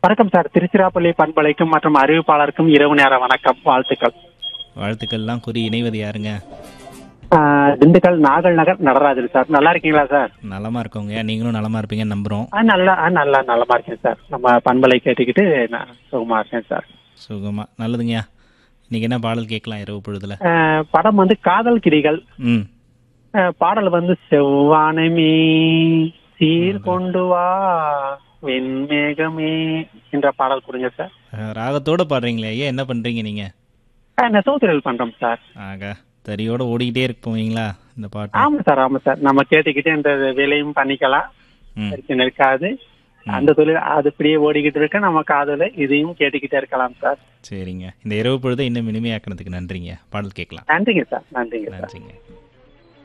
வணக்கம் சார் திருச்சிராப்பள்ளி பண்பலைக்கும் மற்றும் அறிவிப்பாளருக்கும் இரவு நேர வணக்கம் வாழ்த்துக்கள் வாழ்த்துக்கள்லாம் கூறி இணைவது யாருங்க ஆஹ் திண்டுக்கல் நாகல் நகர் நடராஜன் சார் நல்லா இருக்கீங்களா சார் நலமா இருக்கவங்க நீங்களும் நலமா இருப்பீங்கன்னு நம்புறோம் ஆ நல்லா ஆ நல்லா நலமா இருக்கேன் சார் நம்ம பண்பலை கேட்டுக்கிட்டு நான் சுகமா இருக்கேன் சார் சுகமா நல்லதுங்கய்யா இன்னைக்கு என்ன பாடல் கேட்கலாம் இரவு பொழுதுல ஆஹ் படம் வந்து காதல் கிரிகள் ம் ஆஹ் பாடல் வந்து செவ்வானமே சீர் கொண்டு வா வெண்மேகமே என்ற பாடல் கொடுங்க சார் அஹ், ராகத்தோட பாடுறீங்களே ஐயா என்ன பண்றீங்க நீங்க ஆஹ் நெசவு தொழில் பண்றோம் சார் ஆகா தறியோட ஓடிக்கிட்டே இருக்க போவீங்களா இந்த பாட்டு ஆமா சார் ஆமா சார் நம்ம கேட்டுக்கிட்டே இந்த வேலையும் பண்ணிக்கலாம் ம் பிரச்சனை இருக்காது அந்த தொழில் அது இப்படியே ஓடிக்கிட்டு இருக்க நம்ம காதல இதையும் கேட்டுக்கிட்டே இருக்கலாம் சார் சரிங்க இந்த இரவு பொழுதை இன்னும் இனிமையாக்குனதுக்கு நன்றிங்க பாடல் கேட்கலாம் நன்றிங்க சார் நன்றிங்க சார் நன்றிங்க